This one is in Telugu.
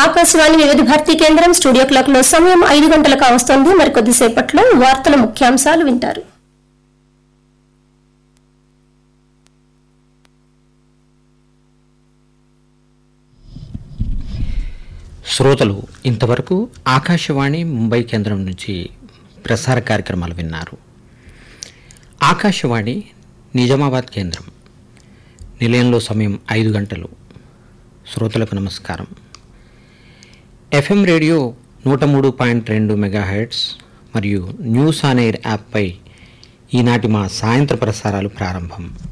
ఆకాశవాణి వివిధ భారతి కేంద్రం స్టూడియో క్లాక్ లో సమయం ఐదు గంటలకు వస్తోంది మరికొద్దిసేపట్లో వార్తల ముఖ్యాంశాలు వింటారు శ్రోతలు ఇంతవరకు ఆకాశవాణి ముంబై కేంద్రం నుంచి ప్రసార కార్యక్రమాలు విన్నారు ఆకాశవాణి నిజామాబాద్ కేంద్రం నిలయంలో సమయం ఐదు గంటలు శ్రోతలకు నమస్కారం ఎఫ్ఎం రేడియో నూట మూడు పాయింట్ రెండు మెగాహెడ్స్ మరియు న్యూస్ ఆన్ ఎయిర్ యాప్పై ఈనాటి మా సాయంత్ర ప్రసారాలు ప్రారంభం